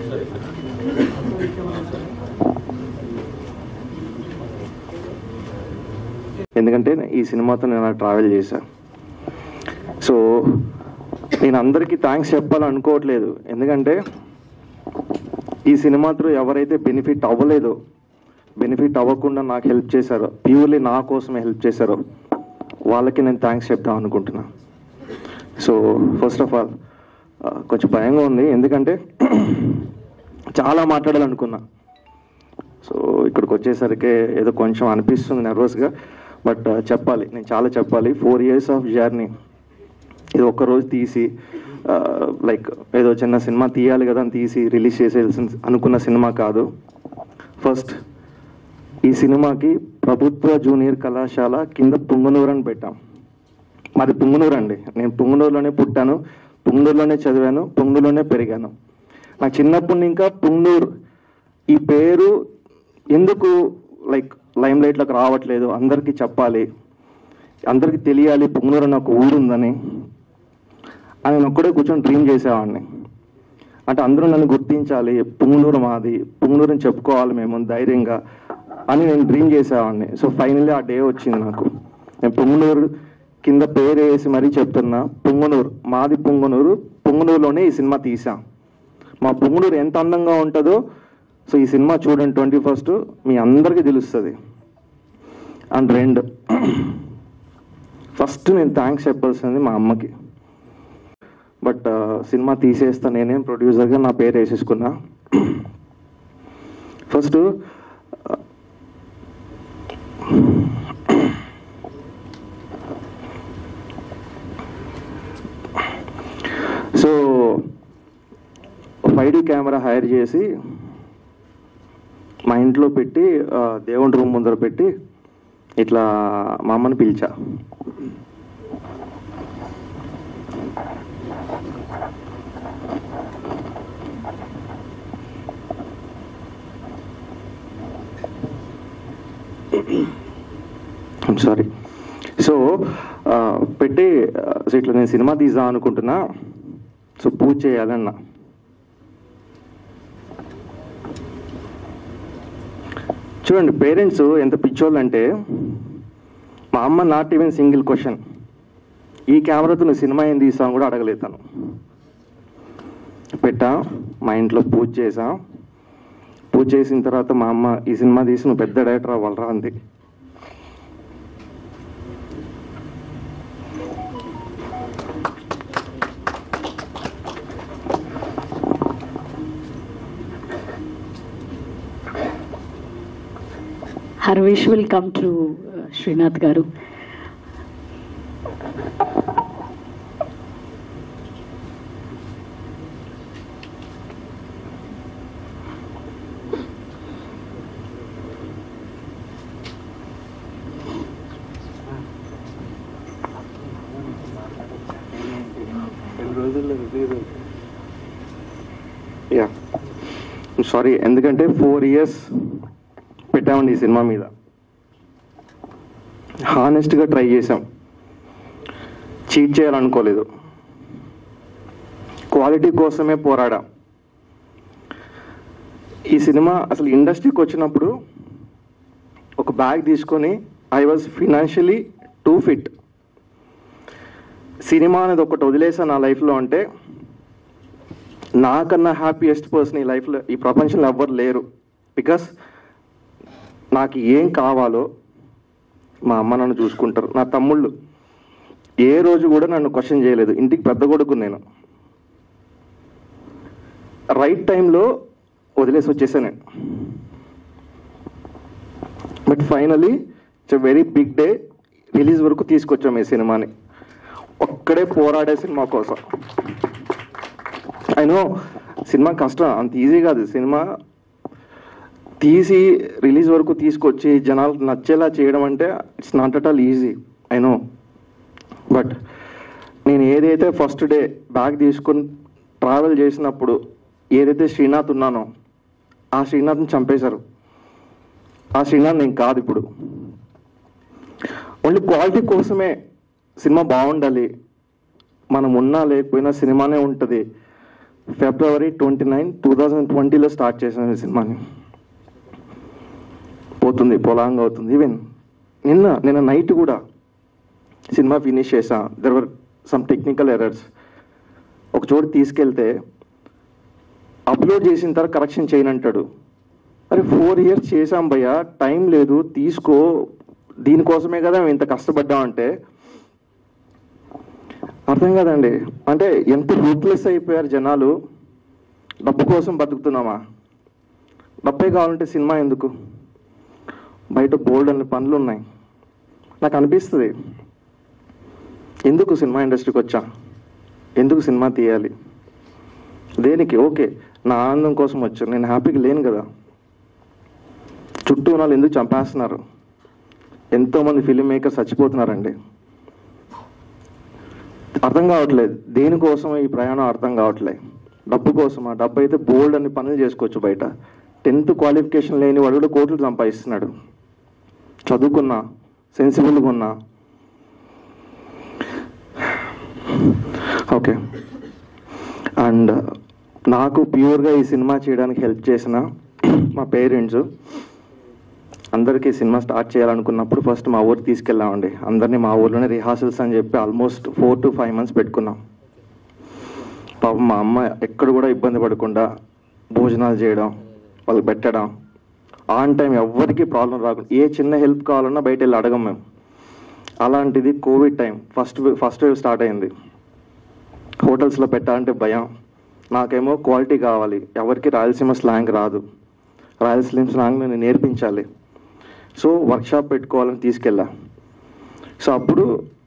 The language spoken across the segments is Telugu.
ఎందుకంటే ఈ సినిమాతో నేను ట్రావెల్ చేశాను సో నేను అందరికీ థ్యాంక్స్ చెప్పాలనుకోవట్లేదు ఎందుకంటే ఈ సినిమా త్రూ ఎవరైతే బెనిఫిట్ అవ్వలేదో బెనిఫిట్ అవ్వకుండా నాకు హెల్ప్ చేశారో ప్యూర్లీ నా కోసమే హెల్ప్ చేశారో వాళ్ళకి నేను థ్యాంక్స్ చెప్దాం అనుకుంటున్నా సో ఫస్ట్ ఆఫ్ ఆల్ కొంచెం భయంగా ఉంది ఎందుకంటే చాలా మాట్లాడాలనుకున్నా సో ఇక్కడికి వచ్చేసరికి ఏదో కొంచెం అనిపిస్తుంది నర్వస్గా బట్ చెప్పాలి నేను చాలా చెప్పాలి ఫోర్ ఇయర్స్ ఆఫ్ జర్నీ ఇది ఒక్క రోజు తీసి లైక్ ఏదో చిన్న సినిమా తీయాలి కదా అని తీసి రిలీజ్ చేసేయాల్సిన అనుకున్న సినిమా కాదు ఫస్ట్ ఈ సినిమాకి ప్రభుత్వ జూనియర్ కళాశాల కింద పుంగనూరు అని పెట్టాం మాది పుంగనూరు అండి నేను పుంగనూరులోనే పుట్టాను పుంగనూరులోనే చదివాను పుంగనూరులోనే పెరిగాను నాకు చిన్నప్పటి ఇంకా పుంగనూరు ఈ పేరు ఎందుకు లైక్ లైమ్ లైట్లోకి రావట్లేదు అందరికీ చెప్పాలి అందరికీ తెలియాలి పుంగనూరు అని ఒక ఊరు ఉందని అని నేను ఒక్కడే కూర్చొని డ్రీమ్ చేసేవాడిని అంటే అందరూ నన్ను గుర్తించాలి పుంగనూరు మాది పుంగనూరుని చెప్పుకోవాలి మేము ధైర్యంగా అని నేను డ్రీమ్ చేసేవాడిని సో ఫైనల్లీ ఆ డే వచ్చింది నాకు నేను పుంగనూరు కింద పేరు వేసి మరీ చెప్తున్నా పుంగనూరు మాది పుంగనూరు పుంగనూరులోనే ఈ సినిమా తీసాం మా పుంగనూరు ఎంత అందంగా ఉంటుందో సో ఈ సినిమా చూడండి ట్వంటీ ఫస్ట్ మీ అందరికీ తెలుస్తుంది అండ్ రెండు ఫస్ట్ నేను థ్యాంక్స్ చెప్పాల్సింది మా అమ్మకి బట్ సినిమా తీసేస్తా నేనేం ప్రొడ్యూసర్గా నా పేరు వేసేసుకున్నా first so five D camera hire చేసి మా ఇంట్లో పెట్టి ఆ, దేవుడి రూమ్ ముందర పెట్టి ఇట్లా మా అమ్మని పిలిచా సారీ సో పెట్టి ఆ, సో ఇట్లా నేను సినిమా తీద్దాం అనుకుంటున్నా సో పూజ చేయాలన్నా చూడండి పేరెంట్స్ ఎంత పిచ్చోళ్ళు అంటే మా అమ్మ నాట్ ఈవెన్ సింగిల్ క్వశ్చన్ ఈ కెమెరాతో నువ్వు సినిమా ఏం తీసావు కూడా అడగలేదు తను పెట్టా మా ఇంట్లో పూజ చేసా పూజ చేసిన తర్వాత మా అమ్మ ఈ సినిమా తీసి నువ్వు పెద్ద డైరెక్టర్ అవ్వాలరా అంది her wish will come to Srinath గారు యా సారీ ఎందుకంటే ఫోర్ ఇయర్స్ పెట్టామండి ఈ సినిమా మీద హానెస్ట్గా ట్రై చేసాం చీట్ చేయాలనుకోలేదు క్వాలిటీ కోసమే పోరాడాం ఈ సినిమా అసలు ఇండస్ట్రీకి వచ్చినప్పుడు ఒక బ్యాగ్ తీసుకొని I was financially too fit cinema అనేది ఒకటి వదిలేసా నా లైఫ్లో అంటే నాకన్నా హ్యాపీయెస్ట్ పర్సన్ ఈ లైఫ్లో ఈ ప్రపంచంలో ఎవ్వరు లేరు బికాస్ నాకు ఏం కావాలో మా అమ్మ నన్ను చూసుకుంటారు నా తమ్ముళ్ళు ఏ రోజు కూడా నన్ను క్వశ్చన్ చేయలేదు ఇంటికి పెద్ద కొడుకు నేను రైట్ టైంలో వదిలేసి వచ్చేసాను నేను but finally it's very big day release వరకు తీసుకొచ్చాం ఈ సినిమాని ఒక్కడే పోరాడే సినిమా కోసం అయినో సినిమా కష్టం అంత ఈజీ కాదు సినిమా తీసి రిలీజ్ వరకు తీసుకొచ్చి జనాలకు నచ్చేలా చేయడం అంటే it's not at all easy I know but నేను ఏదైతే ఫస్ట్ డే బ్యాగ్ తీసుకొని ట్రావెల్ చేసినప్పుడు ఏదైతే శ్రీనాథ్ ఉన్నానో ఆ శ్రీనాథ్ని చంపేశారు ఆ శ్రీనాథ్ నేను కాదు ఇప్పుడు ఓన్లీ క్వాలిటీ కోసమే సినిమా బాగుండాలి మనం ఉన్నా లేకపోయినా సినిమానే ఉంటుంది ఫిబ్రవరి ట్వంటీ నైన్ టూ థౌజండ్ ట్వంటీలో స్టార్ట్ చేశాను ఈ సినిమాని పోతుంది పొలాంగ్ అవుతుంది ఈవెన్ నిన్న నిన్న నైట్ కూడా సినిమా ఫినిష్ చేసా there were some technical errors ఒక చోటు తీసుకెళ్తే అప్లోడ్ చేసిన తర్వాత కరెక్షన్ చేయనంటాడు అరే ఫోర్ ఇయర్స్ చేసాం భయ్య టైం లేదు తీసుకో దీనికోసమే కదా మేము ఇంత కష్టపడ్డామంటే అర్థం కాదండి అంటే ఎంత రూట్లెస్ అయిపోయారు జనాలు డబ్బు కోసం బతుకుతున్నామా డబ్బే కావాలంటే సినిమా ఎందుకు బయట బోల్డ్ అనే పనులు ఉన్నాయి నాకు అనిపిస్తుంది ఎందుకు సినిమా ఇండస్ట్రీకి వచ్చా ఎందుకు సినిమా తీయాలి దేనికి ఓకే నా ఆనందం కోసం వచ్చాను నేను హ్యాపీగా లేను కదా చుట్టూ ఉన్న వాళ్ళు ఎందుకు చంపేస్తున్నారు ఎంతోమంది ఫిలిం మేకర్స్ చచ్చిపోతున్నారండి అర్థం కావట్లేదు దేనికోసం ఈ ప్రయాణం అర్థం కావట్లేదు డబ్బు కోసమా డబ్బు అయితే బోల్డ్ అన్ని పనులు చేసుకోవచ్చు బయట టెన్త్ క్వాలిఫికేషన్ లేని వాడు కూడా కోట్లు సంపాదిస్తున్నాడు చదువుకున్నా సెన్సిబుల్గా ఉన్నా ఓకే అండ్ నాకు ప్యూర్గా ఈ సినిమా చేయడానికి హెల్ప్ చేసిన మా పేరెంట్స్ అందరికీ సినిమా స్టార్ట్ చేయాలనుకున్నప్పుడు ఫస్ట్ మా ఊరు తీసుకెళ్ళామండి అందరినీ మా ఊర్లోనే రిహార్సల్స్ అని చెప్పి almost four to five months పెట్టుకున్నాం పాపం మా అమ్మ ఎక్కడ కూడా ఇబ్బంది పడకుండా భోజనాలు చేయడం వాళ్ళకి పెట్టడం ఆన్ టైం ఎవరికి ప్రాబ్లం రాకుండా ఏ చిన్న హెల్ప్ కావాలన్నా బయట వెళ్ళి అడగం మేము అలాంటిది Covid time first first wave start అయింది హోటల్స్లో పెట్టాలంటే భయం నాకేమో క్వాలిటీ కావాలి ఎవరికి రాయలసీమ స్లాంగ్ రాదు రాయలసీమ స్లాంగ్ నేను నేర్పించాలి సో వర్క్షాప్ పెట్టుకోవాలని తీసుకెళ్ళా సో అప్పుడు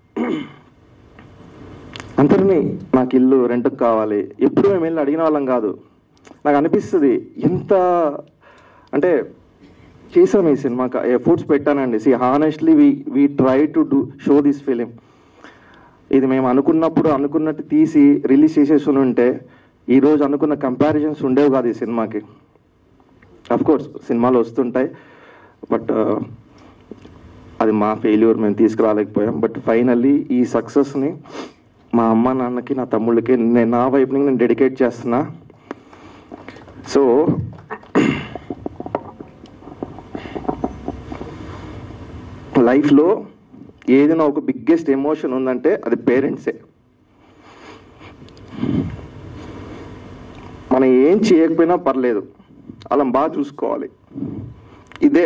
అందరినీ నాకు ఇల్లు రెంట్కి కావాలి ఎప్పుడు మేము వెళ్ళి అడిగిన వాళ్ళం కాదు నాకు అనిపిస్తుంది ఎంత అంటే చేసాం ఈ సినిమాకి ఎఫర్ట్స్ పెట్టానండి see honestly we we try to do show this film ఇది మేము అనుకున్నప్పుడు అనుకున్నట్టు తీసి రిలీజ్ చేసేసి ఉంటే ఈరోజు అనుకున్న కంపారిజన్స్ ఉండేవి కాదు ఈ సినిమాకి అఫ్ కోర్స్ సినిమాలు వస్తుంటాయి బట్ అది మా ఫెయిల్యూర్ మేము తీసుకురాలేకపోయాం బట్ ఫైనల్లీ ఈ సక్సెస్ని మా అమ్మ నాన్నకి నా తమ్ముళ్ళకి నేను నా వైపు నుంచి నేను డెడికేట్ చేస్తున్నా సో లైఫ్లో ఏదైనా ఒక బిగ్గెస్ట్ ఎమోషన్ ఉందంటే అది పేరెంట్సే మనం ఏం చేయకపోయినా పర్లేదు అలా బాగా చూసుకోవాలి ఇదే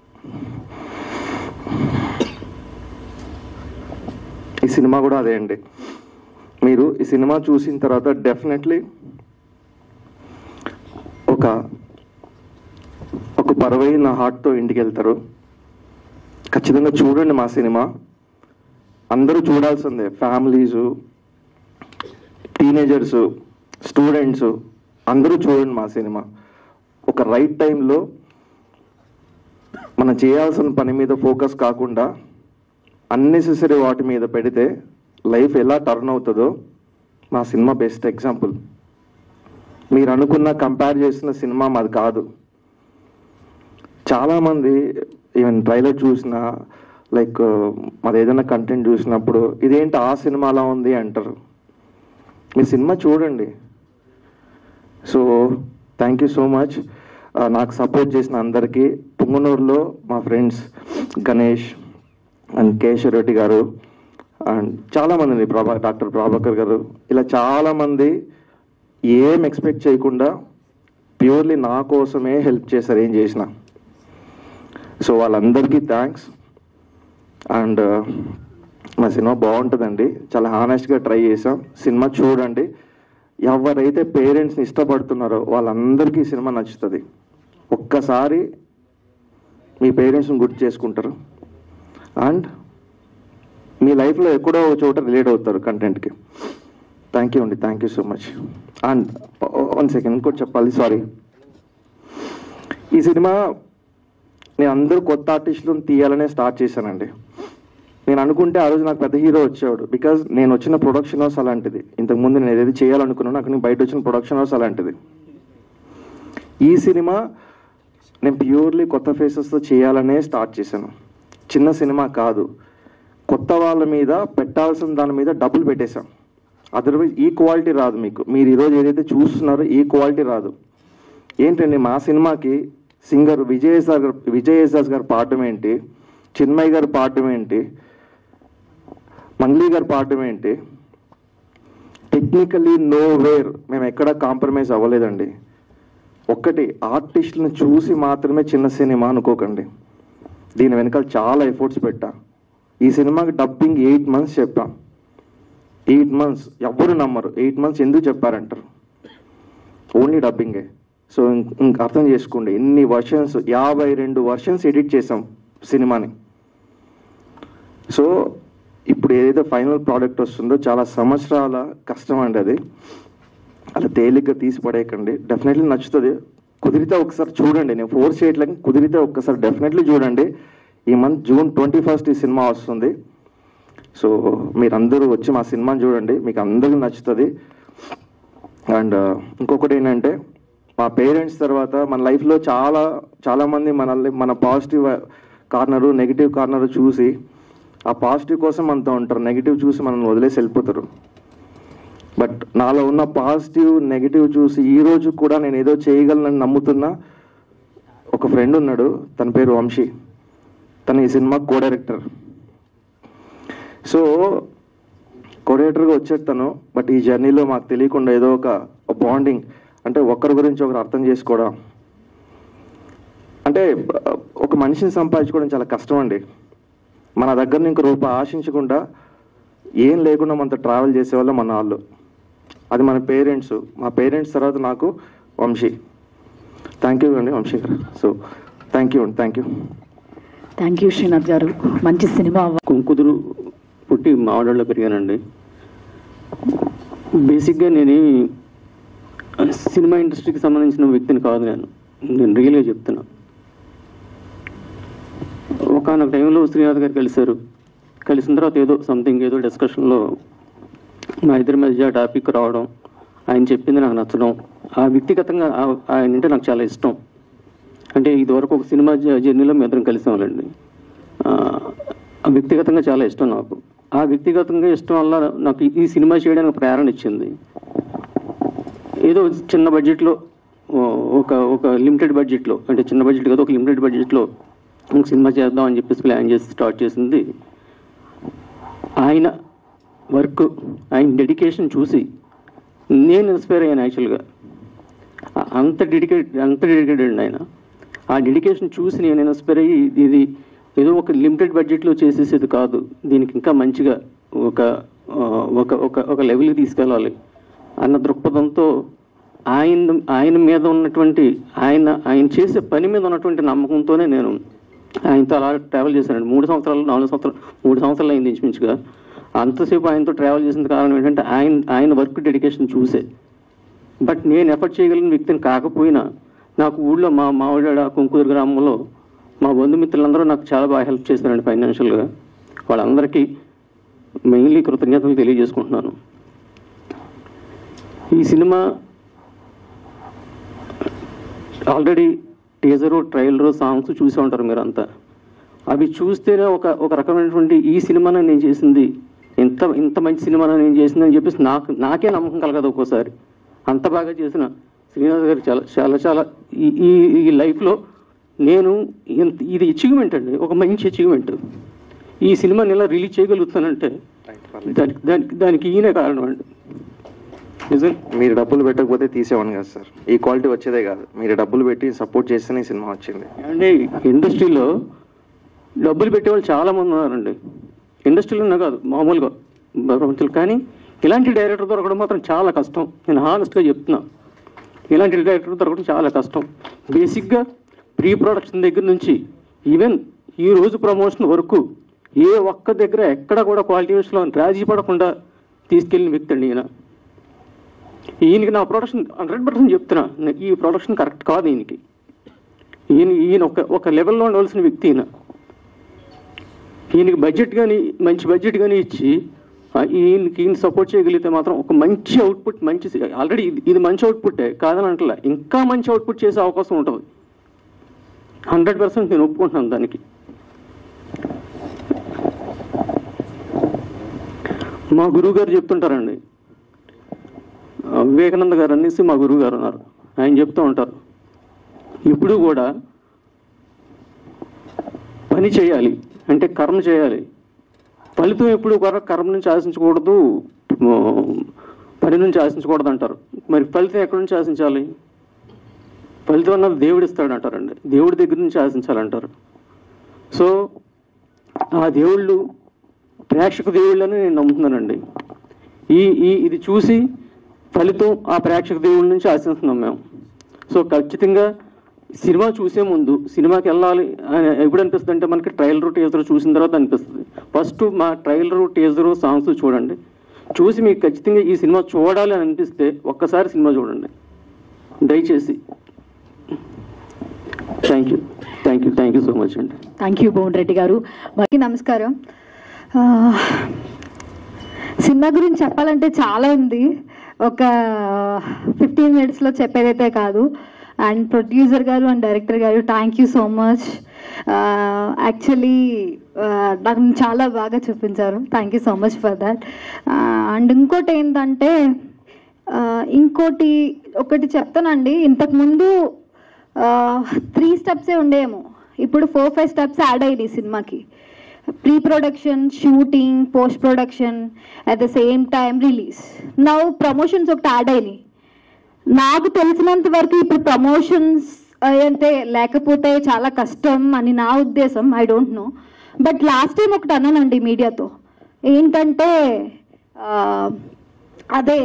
ఈ సినిమా కూడా అదే అండి మీరు ఈ సినిమా చూసిన తర్వాత డెఫినెట్లీ ఒక ఒక పరవైన హార్ట్తో ఇంటికి వెళ్తారు ఖచ్చితంగా చూడండి మా సినిమా అందరూ చూడాల్సిందే ఫ్యామిలీసు టీనేజర్స్ స్టూడెంట్స్ అందరూ చూడండి మా సినిమా ఒక రైట్ టైంలో మనం చేయాల్సిన పని మీద ఫోకస్ కాకుండా అన్నెసెసరీ వాటి మీద పెడితే లైఫ్ ఎలా టర్న్ అవుతుందో మా సినిమా బెస్ట్ ఎగ్జాంపుల్ మీరు అనుకున్న కంపేర్ చేసిన సినిమా మాది కాదు చాలామంది ఈవెన్ ట్రైలర్ చూసిన లైక్ మాది ఏదైనా కంటెంట్ చూసినప్పుడు ఇదేంటి ఆ సినిమాలా ఉంది అంటారు మీ సినిమా చూడండి so thank you so much నాకు సపోర్ట్ చేసిన అందరికీ పుంగనూరులో మా ఫ్రెండ్స్ గణేష్ అండ్ కేశవ్ రెడ్డి గారు అండ్ చాలామంది ప్రభా డాక్టర్ ప్రభాకర్ గారు ఇలా చాలామంది ఏం ఎక్స్పెక్ట్ చేయకుండా ప్యూర్లీ నా కోసమే హెల్ప్ చేశారు ఏం చేసిన సో వాళ్ళందరికీ థ్యాంక్స్ అండ్ మా సినిమా బాగుంటుందండి చాలా హానెస్ట్గా ట్రై చేసాం సినిమా చూడండి ఎవరైతే పేరెంట్స్ని ఇష్టపడుతున్నారో వాళ్ళందరికీ ఈ సినిమా నచ్చుతుంది ఒక్కసారి మీ పేరెంట్స్ని గుర్తు చేసుకుంటారు అండ్ మీ లైఫ్లో ఎక్కడో ఒక చోట రిలేట్ అవుతారు కంటెంట్కి థ్యాంక్ యూ అండి thank you so much and one second ఇంకోటి చెప్పాలి సారీ ఈ సినిమా నేను అందరూ కొత్త ఆర్టిస్టులను తీయాలనే స్టార్ట్ చేశానండి నేను అనుకుంటే ఆ రోజు నాకు పెద్ద హీరో వచ్చేవాడు బికాజ్ నేను వచ్చిన ప్రొడక్షన్ హౌస్ అలాంటిది ఇంతకుముందు నేను ఏదైతే చేయాలనుకున్నానో అక్కడ నేను బయట వచ్చిన ప్రొడక్షన్ హౌస్ అలాంటిది ఈ సినిమా నేను ప్యూర్లీ కొత్త ఫేసెస్తో చేయాలనే స్టార్ట్ చేశాను చిన్న సినిమా కాదు కొత్త వాళ్ళ మీద పెట్టాల్సిన దాని మీద డబ్బులు పెట్టేశాం అదర్వైజ్ ఈ క్వాలిటీ రాదు మీకు మీరు ఈరోజు ఏదైతే చూస్తున్నారో ఈ క్వాలిటీ రాదు ఏంటండి మా సినిమాకి సింగర్ విజయ్ సార్ గారు విజయ్ యేసుదాస్ గారు పాడటం ఏంటి చిన్మయ్ గారు పాడటం ఏంటి మంగ్లీ గారు పాడటం ఏంటి టెక్నికలీ నో వేర్ మేము ఎక్కడ కాంప్రమైజ్ అవ్వలేదండి ఒక్కటి ఆర్టిస్టులను చూసి మాత్రమే చిన్న సినిమా అనుకోకండి దీని వెనకాల చాలా ఎఫర్ట్స్ పెట్టా ఈ సినిమాకి డబ్బింగ్ ఎయిట్ మంత్స్ చెప్పాం ఎయిట్ మంత్స్ ఎవ్వరు నమ్మరు ఎయిట్ మంత్స్ ఎందుకు చెప్పారంటారు ఓన్లీ డబ్బింగే సో ఇంక అర్థం చేసుకోండి ఎన్ని వర్షన్స్ యాభై రెండు వర్షన్స్ ఎడిట్ చేసాం సినిమాని సో ఇప్పుడు ఏదైతే ఫైనల్ ప్రోడక్ట్ వస్తుందో చాలా సంవత్సరాల కష్టం అండి అది అలా తేలిగ్గా తీసి పడేయకండి డెఫినెట్లీ నచ్చుతుంది కుదిరితే ఒకసారి చూడండి నేను ఫోర్స్ చేయట్లేదు కుదిరితే ఒక్కసారి డెఫినెట్లీ చూడండి ఈ మంత్ జూన్ ట్వంటీ ఫస్ట్ ఈ సినిమా వస్తుంది సో మీరందరూ వచ్చి మా సినిమాని చూడండి మీకు అందరికీ నచ్చుతుంది అండ్ ఇంకొకటి ఏంటంటే మా పేరెంట్స్ తర్వాత మన లైఫ్లో చాలా చాలామంది మనల్ని మన పాజిటివ్ కార్నరు నెగిటివ్ కార్నరు చూసి ఆ పాజిటివ్ కోసం మనతో ఉంటారు నెగిటివ్ చూసి మనల్ని వదిలేసి వెళ్ళిపోతారు బట్ నాలో ఉన్న పాజిటివ్ నెగిటివ్ చూసి ఈ రోజు కూడా నేను ఏదో చేయగలనని నమ్ముతున్న ఒక ఫ్రెండ్ ఉన్నాడు తన పేరు వంశీ తను ఈ సినిమా కో డైరెక్టర్ సో కొడేటర్గా వచ్చాడు తను బట్ ఈ జర్నీలో మాకు తెలియకుండా ఏదో ఒక బాండింగ్ అంటే ఒకరి గురించి ఒకరు అర్థం చేసుకోవడం అంటే ఒక మనిషిని సంపాదించుకోవడం చాలా కష్టం అండి మన దగ్గర ఇంక రూపాయి ఆశించకుండా ఏం లేకుండా మనతో ట్రావెల్ చేసేవాళ్ళు మన వాళ్ళు అది మన పేరెంట్స్ మా పేరెంట్స్ తర్వాత నాకు వంశీ థ్యాంక్ యూ అండి వంశీ గారు సో థ్యాంక్ యూ అండి thank you thank you Srinath గారు మంచి సినిమా అవ్వ- కుంకుదురు పుట్టి మావాడలో పెరిగానండి బేసిక్గా నేను సినిమా ఇండస్ట్రీకి సంబంధించిన వ్యక్తిని కాదు నేను నేను రియల్గా చెప్తున్నా ఒకనొక టైంలో శ్రీనాథ్ గారు కలిశారు కలిసిన తర్వాత ఏదో సంథింగ్ ఏదో డిస్కషన్లో మా ఇద్దరి మధ్య టాపిక్ రావడం ఆయన చెప్పింది నాకు నచ్చడం ఆ వ్యక్తిగతంగా ఆ- ఆయన అంటే నాకు చాలా ఇష్టం అంటే ఇదివరకు ఒక సినిమా జ- జర్నీలో మేము ఇద్దరం కలిసాంలేండి ఆ, ఆ వ్యక్తిగతంగా చాలా ఇష్టం నాకు ఆ వ్యక్తిగతంగా ఇష్టం వల్ల నాకు ఈ- ఈ సినిమా చేయడానికి ప్రేరణ ఇచ్చింది ఏదో చిన్న బడ్జెట్లో ఓ, ఒక ఒక లిమిటెడ్ బడ్జెట్లో అంటే చిన్న బడ్జెట్ కాదు ఒక లిమిటెడ్ బడ్జెట్లో ఒక సినిమా చేద్దాం అని చెప్పేసి ప్లాన్ చేసి స్టార్ట్ చేసింది ఆయన వర్క్ ఆయన డెడికేషన్ చూసి నేను ఇన్స్పైర్ అయ్యాను యాక్చువల్గా అంత డెడికేట్ అంత డెడికేటెడ్ అండి ఆయన ఆ డెడికేషన్ చూసి నేను ఇన్స్పైర్ అయ్యి ఇది ఏదో ఒక లిమిటెడ్ బడ్జెట్లో చేసేసేది కాదు దీనికి ఇంకా మంచిగా ఒక ఆ, ఒక ఒక ఒక లెవెల్కి తీసుకెళ్ళాలి అన్న దృక్పథంతో ఆయన ఆయన మీద ఉన్నటువంటి ఆయన ఆయన చేసే పని మీద ఉన్నటువంటి నమ్మకంతోనే నేను ఆయనతో అలా ట్రావెల్ చేశానండి మూడు సంవత్సరాలు నాలుగు సంవత్సరాలు మూడు సంవత్సరాలు అయింది ఇంచుమించుగా అంతసేపు ఆయనతో ట్రావెల్ చేసిన కారణం ఏంటంటే ఆయన ఆయన వర్క్ డెడికేషన్ చూసే బట్ నేను ఎఫర్ట్ చేయగలిగిన వ్యక్తిని కాకపోయినా నాకు ఊళ్ళో మా మావిడ కుంకుదురు గ్రామంలో మా బంధుమిత్రులందరూ నాకు చాలా బాగా హెల్ప్ చేశారండి ఫైనాన్షియల్గా వాళ్ళందరికీ మెయిన్లీ కృతజ్ఞతలు తెలియజేసుకుంటున్నాను ఈ cinema already teaser trailer songs చూసే ఉంటారు మీరంతా అవి చూస్తేనే ఒక ఒక రకమైనటువంటి ఈ సినిమాను నేను చేసింది ఇంత ఇంత మంచి సినిమాను నేను చేసింది అని చెప్పేసి నాకు నాకే నమ్మకం కలగదు ఒక్కోసారి అంత బాగా చేసిన శ్రీనాథ్ గారు చాలా చాలా చాలా ఈ ఈ ఈ లైఫ్లో నేను ఇంత ఇది అచీవ్మెంట్ అండి ఒక మంచి అచీవ్మెంట్ ఈ సినిమాని ఇలా రిలీజ్ చేయగలుగుతానంటే దానికి దానికి దానికి ఈయనే కారణం అండి నిజం మీరు డబ్బులు పెట్టకపోతే తీసేవాను కదా సార్ ఈ క్వాలిటీ వచ్చేదే కాదు మీరు డబ్బులు పెట్టి సపోర్ట్ చేస్తేనే ఈ సినిమా వచ్చింది అంటే ఇండస్ట్రీలో డబ్బులు పెట్టేవాళ్ళు చాలా మంది ఉన్నారండి ఇండస్ట్రీలోనే కాదు మామూలుగా ప్రపంచంలో కానీ ఇలాంటి డైరెక్టర్ దొరకడం మాత్రం చాలా కష్టం నేను హానెస్ట్గా చెప్తున్నా ఇలాంటి డైరెక్టర్ దొరకడం చాలా కష్టం బేసిక్గా ప్రీ ప్రొడక్షన్ దగ్గర నుంచి ఈవెన్ ఈ రోజు ప్రమోషన్ వరకు ఏ ఒక్క దగ్గర ఎక్కడ కూడా క్వాలిటీ విషయంలో రాజీ పడకుండా తీసుకెళ్ళిన వ్యక్తి అండి ఈయన ఈయనకి నా ప్రొడక్షన్ హండ్రెడ్ పర్సెంట్ చెప్తున్నా నాకు ఈ ప్రొడక్షన్ కరెక్ట్ కాదు ఈయనకి ఈయన ఈయన ఒక ఒక లెవెల్లో ఉండవలసిన వ్యక్తి ఈయన ఈయనకి బడ్జెట్ కానీ మంచి బడ్జెట్ కానీ ఇచ్చి ఆ, ఈయనకి ఈయన సపోర్ట్ చేయగలిగితే మాత్రం ఒక మంచి అవుట్పుట్ మంచి ఆల్రెడీ ఇది మంచి అవుట్పుట్టే కాదని అంటలే ఇంకా మంచి అవుట్పుట్ చేసే అవకాశం ఉంటుంది హండ్రెడ్ పర్సెంట్ నేను ఒప్పుకుంటున్నాను దానికి మా గురువు గారు చెప్తుంటారండి ఆ, వివేకానంద గారు అనేసి మా గురువు గారు ఉన్నారు ఆయన చెప్తూ ఉంటారు ఇప్పుడు కూడా పని చేయాలి అంటే కర్మ చేయాలి ఫలితం ఎప్పుడు కూడా కర్మ నుంచి ఆశించకూడదు ఆ, పని నుంచి ఆశించకూడదు అంటారు మరి ఫలితం ఎక్కడి నుంచి ఆశించాలి ఫలితం అన్నది దేవుడు ఇస్తాడు అంటారండి దేవుడి దగ్గర నుంచి ఆశించాలంటారు సో ఆ దేవుళ్ళు ప్రేక్షక దేవుళ్ళని నేను నమ్ముతున్నానండి ఈ ఈ ఇది చూసి ఫలితం ఆ ప్రేక్షక దేవుళ్ళ నుంచి ఆశిస్తున్నాం మేము సో ఖచ్చితంగా సినిమా చూసే ముందు సినిమాకి వెళ్ళాలి అని ఎప్పుడు అనిపిస్తుంది అంటే మనకి ట్రైలర్ టీజర్ చూసిన తర్వాత అనిపిస్తుంది ఫస్ట్ మా ట్రైలర్ టీజర్ సాంగ్స్ చూడండి చూసి మీకు ఖచ్చితంగా ఈ సినిమా చూడాలి అని అనిపిస్తే ఒక్కసారి సినిమా చూడండి దయచేసి thank you thank you thank you so much అండి థ్యాంక్ యూ భువన్ రెడ్డి గారు అందరికీ నమస్కారం ఆ, సినిమా గురించి చెప్పాలంటే చాలా ఉంది ఒక ఫిఫ్టీన్ మినిట్స్లో చెప్పేదైతే కాదు అండ్ ప్రొడ్యూసర్ గారు అండ్ డైరెక్టర్ గారు thank you so much actually నాకు చాలా బాగా చూపించారు thank you so much for that and ఇంకోటి ఏంటంటే ఆ, ఇంకోటి ఒకటి చెప్తానండి ఇంతకుముందు త్రీ స్టెప్సే ఉండేమో ఇప్పుడు ఫోర్ ఫైవ్ స్టెప్స్ యాడ్ అయ్యాయి సినిమాకి pre production shooting post production at the same time release నవ్వు ప్రమోషన్స్ ఒకటి యాడ్ అయినాయి నాకు తెలిసినంత వరకు ఇప్పుడు ప్రమోషన్స్ అంటే లేకపోతే చాలా కష్టం అని నా ఉద్దేశం I don't know but last time ఒకటి అన్నానండి మీడియాతో ఏంటంటే ఆ, అదే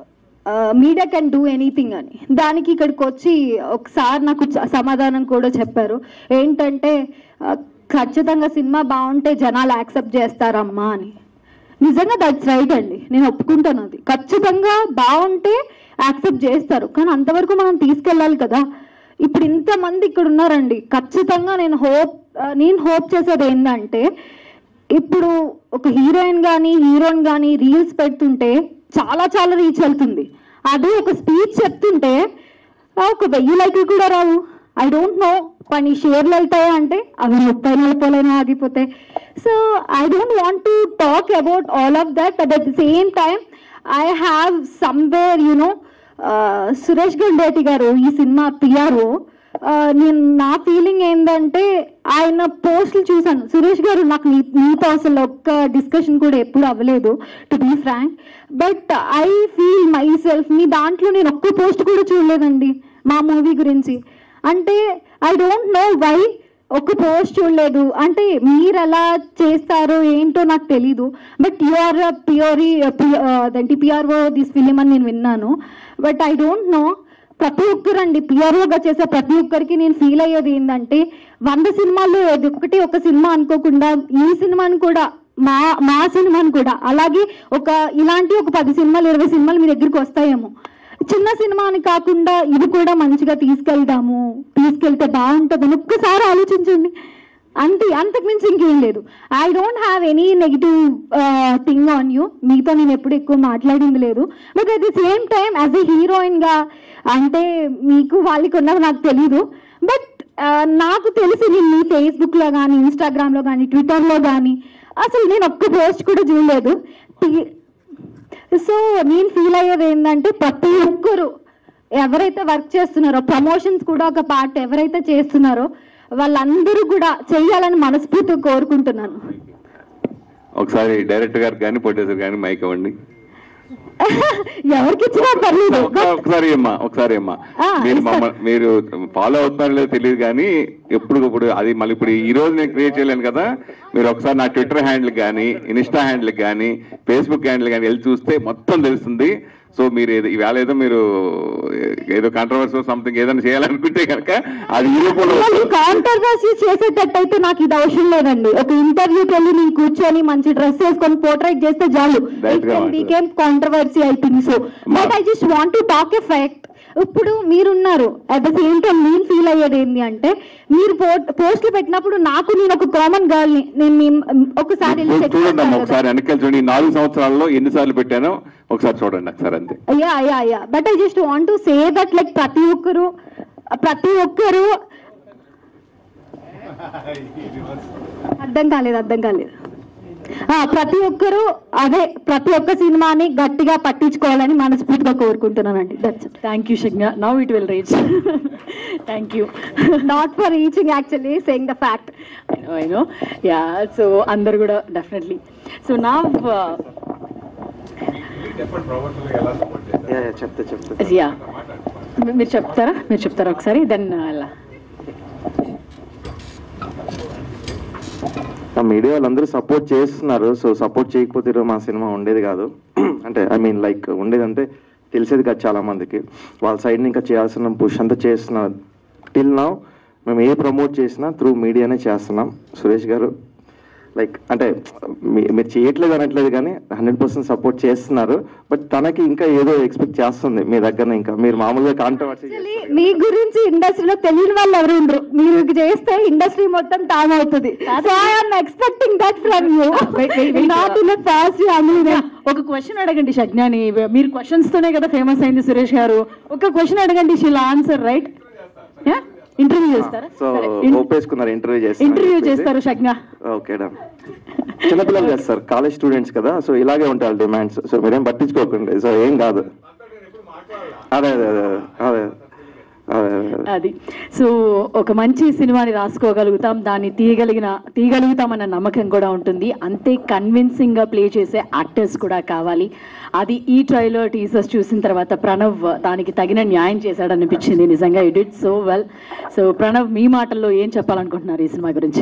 మీడియా కెన్ డూ ఎనీథింగ్ అని దానికి ఇక్కడికి వచ్చి ఒకసారి నాకు చ- సమాధానం కూడా చెప్పారు ఏంటంటే ఆ, ఖచ్చితంగా సినిమా బాగుంటే జనాలు యాక్సెప్ట్ చేస్తారమ్మా అని నిజంగా దట్స్ రైట్ అండి నేను ఒప్పుకుంటాను అది ఖచ్చితంగా బాగుంటే యాక్సెప్ట్ చేస్తారు కానీ అంతవరకు మనం తీసుకెళ్ళాలి కదా ఇప్పుడు ఇంతమంది ఇక్కడ ఉన్నారండి ఖచ్చితంగా నేను హోప్ నేను హోప్ చేసేది ఏంటంటే ఇప్పుడు ఒక హీరోయిన్ కానీ హీరోయిన్ కానీ రీల్స్ పెడుతుంటే చాలా చాలా రీచ్ వెళ్తుంది అదే ఒక స్పీచ్ చెప్తుంటే ఆ, ఒక వెయ్యి లైక్లు కూడా రావు ఐ డోంట్ నో కానీ షేర్లు వెళ్తాయా అంటే అవి ముప్పై నలభైలైనా ఆగిపోతాయి so I don't want to talk about all of that but at the same time I have somewhere you know Suresh Gandeti garu ఈ సినిమా పిఆర్ఓ నేను నా ఫీలింగ్ ఏంటంటే ఆయన పోస్టులు చూసాను సురేష్ గారు నాకు నీ నీతో అసలు ఒక్క డిస్కషన్ కూడా ఎప్పుడు అవ్వలేదు to be frank but I feel my self మీ దాంట్లో నేను ఒక్క పోస్ట్ కూడా చూడలేదండి మా మూవీ గురించి అంటే ఐ డోంట్ నో వై ఒక పోస్ట్ చూడలేదు అంటే మీరు ఎలా చేస్తారో ఏంటో నాకు తెలీదు బట్ యు ఆర్ ప్యూరీ అదేంటి పిఆర్ఓ దిస్ ఫిలిం అని నేను విన్నాను బట్ ఐ డోంట్ నో ప్రతి ఒక్కరండి పిఆర్ఓగా చేసే ప్రతి ఒక్కరికి నేను ఫీల్ అయ్యేది ఏంటంటే వంద సినిమాల్లో ఏది ఒకటి ఒక సినిమా అనుకోకుండా ఈ సినిమాని కూడా మా మా సినిమాని కూడా అలాగే ఒక ఇలాంటి ఒక పది సినిమాలు ఇరవై సినిమాలు మీ దగ్గరికి వస్తాయేమో చిన్న సినిమా అని కాకుండా ఇది కూడా మంచిగా తీసుకెళ్దాము తీసుకెళ్తే బాగుంటుందని ఒక్కసారి ఆలోచించండి అంతే అంతకు మించి ఇంకేం లేదు I don't have any negative thing on you మీతో నేను ఎప్పుడు ఎక్కువ మాట్లాడింది లేదు but at the same time as a హీరోయిన్గా అంటే మీకు వాళ్ళకి ఉన్నది నాకు తెలీదు బట్ నాకు తెలిసి నేను మీ ఫేస్బుక్లో కానీ ఇన్స్టాగ్రామ్లో కానీ ట్విట్టర్లో కానీ అసలు నేను ఒక్క పోస్ట్ కూడా చూడలేదు టీ- సో నేను ఫీల్ అయ్యేది ఏంటంటే ప్రతి ఒక్కరు ఎవరైతే వర్క్ చేస్తున్నారో ప్రమోషన్స్ కూడా ఒక పార్ట్ ఎవరైతే చేస్తున్నారో వాళ్ళందరూ కూడా చెయ్యాలని మనస్ఫూర్తిగా కోరుకుంటున్నాను ఒకసారి డైరెక్టర్ గారికి కానీ ప్రొడ్యూసర్ కానీ మైక్ ఇవ్వండి ఎవరికి ఇచ్చినా పర్లేదు ఒక్క- ఒకసారి అమ్మా ఒకసారి అమ్మా ఆ, మీరు ఇస్తాను. మమ్మల్ని మీరు ఫాలో అవుతున్నారో లేదో తెలియదు కానీ ఎప్పుడు ఇప్పుడు అది మళ్ళీ ఇప్పుడు ఈ రోజు నేను క్రియేట్ చేయలేను కదా మీరు ఒకసారి నా ట్విట్టర్ హ్యాండిల్ కానీ ఇన్స్టా హ్యాండిల్ కానీ ఫేస్బుక్ హ్యాండిల్ కానీ వెళ్ళి చూస్తే మొత్తం తెలుస్తుంది సో మీరు ఏదో ఈవేళ ఏదో మీరు ఏదో కాంట్రవర్సీ సంథింగ్ ఏదైనా చేయాలనుకుంటే కనుక అది ఈ రూపంలో వస్తుంది. కాంట్రవర్సీ చేసేటట్టయితే నాకు ఇది అవసరం లేదండి ఒక ఇంటర్వ్యూకి వెళ్ళి నేను కూర్చొని మంచి డ్రెస్ వేసుకొని పోర్ట్రేట్ చేస్తే చాలు Direct గా మాట్లాడు. బీకేమ్ కాంట్రవర్సీ అయిపోయింది so but I just want to talk a fact ఇప్పుడు మీరున్నారు అట్ ద సేమ్ టైం నేను ఫీల్ అయ్యేది ఏంటి అంటే మీరు పోస్టులు పెట్టినప్పుడు నాకు నేను ఒక కామన్ గర్ల్ ని నేను మీ- ఒకసారి వెళ్ళి చూ- check చూడండి అమ్మా చేస్తాను కదా. ఒకసారి వెనకాల చూడండి ఈ నాలుగు సంవత్సరాల్లో ఎన్నిసార్లు పెట్టానో ఒకసారి చూడండి ఒకసారి అంతే yeah yeah yeah but I just want to say that like ప్రతి ఒక్కరు ప్రతి ఒక్కరు అర్థం కాలేదు అర్థం కాలేదు ఆ, ప్రతి ఒక్కరూ అదే ప్రతి ఒక్క సినిమాని గట్టిగా పట్టించుకోవాలని మనస్ఫూర్తిగా కోరుకుంటున్నానండి that's thank you Shagna now it will reach thank you not for reaching actually saying the fact I know yeah so అందరు కూడా డెఫినెట్లీ సో నా యా, యా, చెప్తా చెప్తా యా మీరు చెప్తారా మీరు చెప్తారా ఒకసారి దెన్ అలా ఆ మీడియా వాళ్ళందరూ సపోర్ట్ చేస్తున్నారు సో సపోర్ట్ చేయకపోతే ఈరోజు మా సినిమా ఉండేది కాదు అంటే ఐ మీన్ లైక్ ఉండేదంటే తెలిసేది కాదు చాలా మందికి వాళ్ళ సైడ్ ఇంకా చేయాల్సిన పుష్ అంతా చేస్తున్నారు టిల్ నౌ మేము ఏ ప్రమోట్ చేసినా త్రూ మీడియానే చేస్తున్నాం సురేష్ గారు లైక్ అంటే మీ- మీరు చేయట్లేదు అనట్లేదు కానీ హండ్రెడ్ పర్సెంట్ సపోర్ట్ చేస్తున్నారు బట్ తనకి ఇంకా ఏదో ఎక్స్పెక్ట్ చేస్తుంది మీ దగ్గర ఇంకా మీరు మామూలుగా కాంట్రవర్సీ యాక్చువల్లీ మీ గురించి ఇండస్ట్రీలో తెలియని వాళ్ళు ఎవరు ఉండరు మీరు ఇది చేస్తే ఇండస్ట్రీ మొత్తం టామ్ అవుతుంది so I'm expecting that from you Wait, wait, wait. Not in fast ఒక క్వశ్చన్ అడగండి షజ్ఞాని మీరు క్వశ్చన్స్ తోనే కదా ఫేమస్ అయింది సురేష్ గారు ఒక క్వశ్చన్ అడగండి షీల్ ఆన్సర్ రైట్ ఇంటర్వ్యూ చేస్తారా సో ఒప్పేసుకున్నారు ఇంటర్వ్యూ చేస్తారు ఇంటర్వ్యూ చేస్తారు షజ్ఞ ఓకే డా చిన్నపిల్లలు కదా సార్ కాలేజ్ స్టూడెంట్స్ కదా సో ఇలాగే ఉంటాయి డిమాండ్స్ సో మీరేం పట్టించుకోకండి సో ఏం కాదు అదే అదే అదే అదే అదే అదే అది సో ఒక మంచి సినిమాని రాసుకోగలుగుతాం దాన్ని తీయగలిగిన తీయగలుగుతామన్న నమ్మకం కూడా ఉంటుంది అంతే కన్విన్సింగ్ గా ప్లే చేసే యాక్టర్స్ కూడా కావాలి అది ఈ ట్రైలర్ టీజర్స్ చూసిన తర్వాత ప్రణవ్ దానికి తగిన న్యాయం చేశాడనిపించింది నిజంగా it it so well so Pranav మీ మాటల్లో ఏం చెప్పాలనుకుంటున్నారు ఈ సినిమా గురించి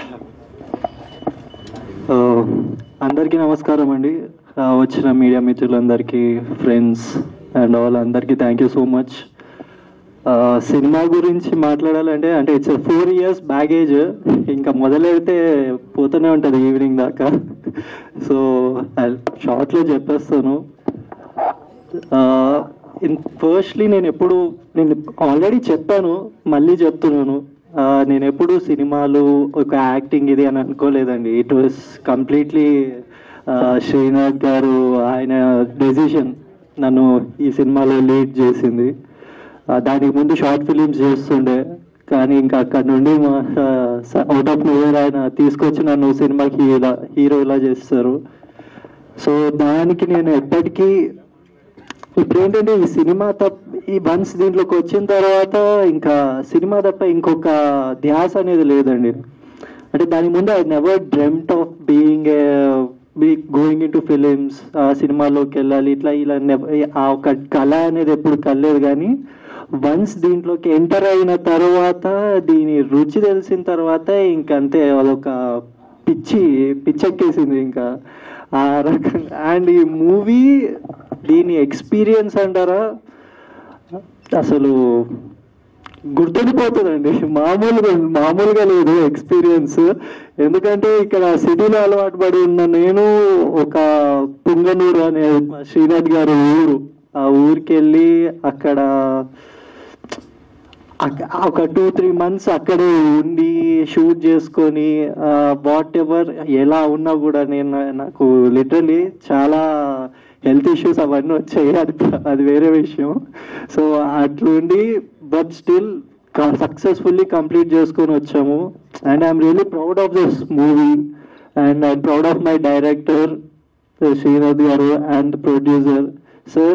ఆ, అందరికీ నమస్కారం అండి ఆ, వచ్చిన మీడియా మిత్రులందరికీ ఫ్రెండ్స్ అండ్ ఆల్ అందరికీ thank you so much cinema గురించి మాట్లాడాలంటే అంటే ఇట్స్ ఫోర్ ఇయర్స్ బ్యాగేజ్ ఇంకా మొదలెడితే పోతూనే ఉంటుంది ఈవినింగ్ దాకా సో షార్ట్లో చెప్పేస్తాను ఫస్ట్లీ నేను ఎప్పుడు నేను ఆల్రెడీ చెప్పాను మళ్ళీ చెప్తున్నాను ఆ, నేను ఎప్పుడు సినిమాలు ఒక యాక్టింగ్ ఇది అని అనుకోలేదండి ఇట్ వాస్ కంప్లీట్లీ శ్రీనాథ్ గారు ఆయన డెసిషన్ నన్ను ఈ సినిమాలో లీడ్ చేసింది ఆ, దానికి ముందు షార్ట్ ఫిలిమ్స్ చేస్తుండే కానీ ఇంకా అక్కడ నుండి అవుట్ ఆఫ్ నోవేర్ ఆయన తీసుకొచ్చి నన్ను సినిమాకి హీరో హీరోలా చేస్తారు సో దానికి నేను ఎప్పటికీ ఇప్పుడు ఏంటంటే ఈ సినిమా తప్ప ఈ వన్స్ దీంట్లోకి వచ్చిన తర్వాత ఇంకా సినిమా తప్ప ఇంకొక ధ్యాస అనేది లేదండి అంటే దాని ముందు I never dreamt of being be going in to films ఆ సినిమాలోకి వెళ్ళాలి ఇట్లా ఇలా nev- ఆ ఒక కళ అనేది ఎప్పుడు కలలేదు కానీ వన్స్ దీంట్లోకి ఎంటర్ అయిన తర్వాత దీని రుచి తెలిసిన తర్వాత ఇంకంతే అదొక పిచ్చి పిచ్చెక్కేసింది ఇంకా ఆ రకంగా అండ్ ఈ మూవీ దీని ఎక్స్పీరియన్స్ అంటారా అసలు గుర్తుండిపోతుందండి మామూలుగా మామూలుగా లేదు ఎక్స్పీరియన్స్ ఎందుకంటే ఇక్కడ సిటీలో అలవాటు పడి ఉన్న నేను ఒక పుంగనూరు అనే మా శ్రీనాథ్ గారి ఊరు ఆ ఊరికి వెళ్ళి అక్కడ అక్క- ఒక టూ త్రీ మంత్స్ అక్కడే ఉండి షూట్ చేసుకొని వాట్ ఎవర్ ఎలా ఉన్నా కూడా నేను నాకు లిటరలీ చాలా హెల్త్ ఇష్యూస్ అవన్నీ వచ్చాయి అది అది వేరే విషయం సో అట్లుండి బట్ స్టిల్ సక్సెస్ఫుల్లీ కంప్లీట్ చేసుకొని వచ్చాము and I'm really proud of this movie and I'm proud of my director Srinath గారు అండ్ ప్రొడ్యూసర్ సార్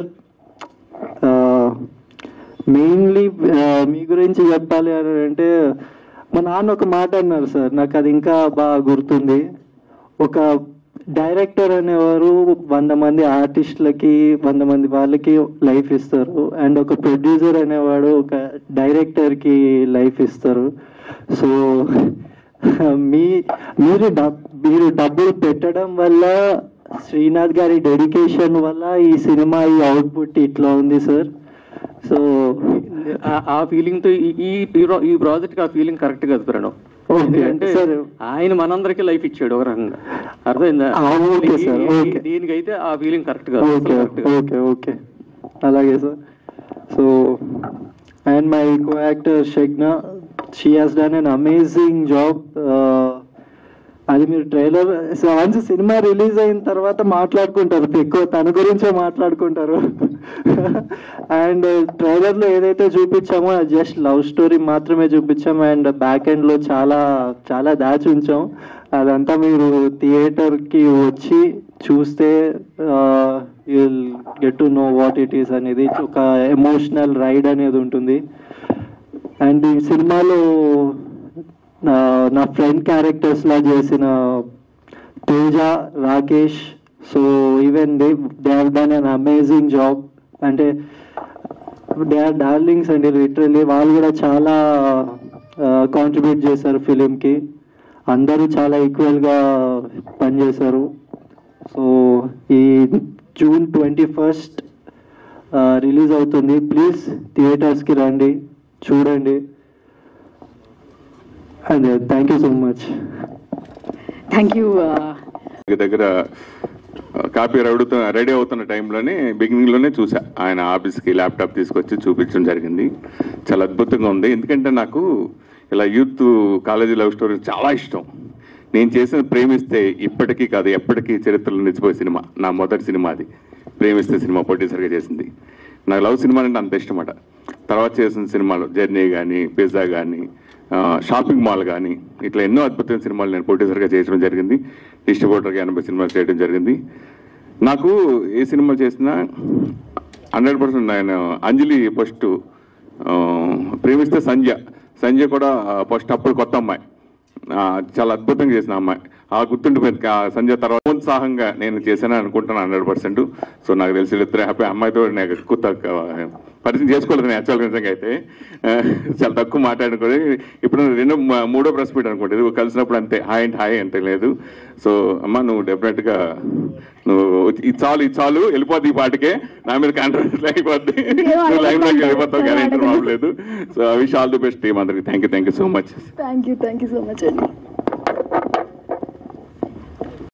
మెయిన్లీ మీ గురించి చెప్పాలి అని అంటే మా నాన్న ఒక మాట అన్నారు సార్ నాకు అది ఇంకా బాగా గుర్తుంది ఒక డైరెక్టర్ అనేవారు వంద మంది ఆర్టిస్టులకి వంద మంది వాళ్ళకి లైఫ్ ఇస్తారు అండ్ ఒక ప్రొడ్యూసర్ అనేవాడు ఒక డైరెక్టర్కి లైఫ్ ఇస్తారు సో మీ మీరు డబ్ మీరు డబ్బులు పెట్టడం వల్ల శ్రీనాథ్ గారి డెడికేషన్ వల్ల ఈ సినిమా ఈ అవుట్పుట్ ఇట్లా ఉంది సార్ సో ఆ- ఆ ఫీలింగ్ తో ఈ- ఈ ఈ- ఈ ప్రాజెక్ట్ ఆ ఫీలింగ్ కరెక్ట్ కాదు ప్రణవ్ ఓకే ఎందుకంటే సార్ ఆయన మనందరికి లైఫ్ ఇచ్చాడు ఒక రకంగా అర్థమైందా ఆ, ఓకే సార్, ఈ- ఈ- ఓకే. దీనికైతే ఆ ఫీలింగ్ కరెక్ట్ కాదు ఓకే correct కాదు. ఓకే ఓకే అలాగే sir so and my co actor Shagna she has done an amazing job అది మీరు ట్రైలర్ వన్స్ సినిమా రిలీజ్ అయిన తర్వాత మాట్లాడుకుంటారు ఎక్కువ తన గురించే మాట్లాడుకుంటారు అండ్ ట్రైలర్ లో ఏదైతే చూపించామో అది జస్ట్ లవ్ స్టోరీ మాత్రమే చూపించాము అండ్ బ్యాక్ ఎండ్ లో చాలా చాలా దాచి ఉంచాం అదంతా మీరు థియేటర్కి వచ్చి చూస్తే you'll get to know what it is అనేది ఒక ఎమోషనల్ రైడ్ అనేది ఉంటుంది అండ్ ఈ సినిమాలో నా నా ఫ్రెండ్ క్యారెక్టర్స్ లా చేసిన Teja Rakesh so even they they have done an amazing job అంటే దే ఆర్ డార్లింగ్స్ అండి లిటరలీ వాళ్ళు కూడా చాలా కాంట్రిబ్యూట్ చేశారు ఫిలింకి అందరూ చాలా ఈక్వల్గా పనిచేశారు సో ఈ జూన్ ట్వంటీ ఫస్ట్ రిలీజ్ అవుతుంది ప్లీజ్ థియేటర్స్కి రండి చూడండి and thank you so much thank you దగ్గర దగ్గర కాపీ అడుగుతున్న రెడీ అవుతున్న టైంలోనే బిగినింగ్లోనే చూసా ఆయన ఆఫీస్కి ల్యాప్టాప్ తీసుకొచ్చి చూపించడం జరిగింది చాలా అద్భుతంగా ఉంది ఎందుకంటే నాకు ఇలా యూత్ కాలేజీ లవ్ స్టోరీ చాలా ఇష్టం నేను చేసిన ప్రేమిస్తే ఇప్పటికీ కాదు ఎప్పటికీ చరిత్రలో నిలిచిపోయే సినిమా నా మొదటి సినిమా అది ప్రేమిస్తే సినిమా ప్రొడ్యూసర్గా చేసింది నాకు లవ్ సినిమా అంటే అంత ఇష్టమట తర్వాత చేసిన సినిమాలు జర్నీ కానీ పిజ్జా కానీ షాపింగ్ మాల్ కానీ ఇట్లా ఎన్నో అద్భుతమైన సినిమాలు నేను ప్రొడ్యూసర్గా చేయడం జరిగింది డిస్ట్రిబ్యూటర్గా ఎనభై సినిమాలు చేయడం జరిగింది నాకు ఏ సినిమా చేసినా హండ్రెడ్ పర్సెంట్ నేను అంజలి ఫస్ట్ ప్రేమిస్తే సంధ్య సంధ్య కూడా ఫస్ట్ అప్పుడు కొత్త అమ్మాయి ఆ, చాలా అద్భుతంగా చేసిన అమ్మాయి ఆ గుర్తుండిపోయింది ఆ సంజయ్ తర్వాత ఉత్సాహంగా నేను చేశాను అనుకుంటున్నాను హండ్రెడ్ పర్సెంట్ సో నాకు తెలిసి ఇద్దరు హ్యాపీ అమ్మాయితో నాకు ఎక్కువ తక్కువ పరిచయం చేసుకోలేదు నేను యాక్చువల్గా నిజంగా అయితే ఆ, చాలా తక్కువ మాట్లాడుకోలేదు ఇప్పుడు రెండో మ- మూడో ప్రెస్ మీట్ అనుకుంటే ఇది కలిసినప్పుడు అంతే హాయ్ అండ్ హాయ్ అంటే లేదు సో అమ్మ నువ్వు డెఫినెట్గా నువ్వు ఇది చాలు ఇది చాలు వెళ్ళిపోద్ది ఈ పాటికే నా మీద కాంట్రాక్ట్ అయిపోద్ది నువ్వు లైవ్ లోకి వెళ్ళిపోతావు గ్యారెంటీ ప్రాబ్లం లేదు so I wish all the best team అందరికి thank you thank you so much thank you thank you so much అండి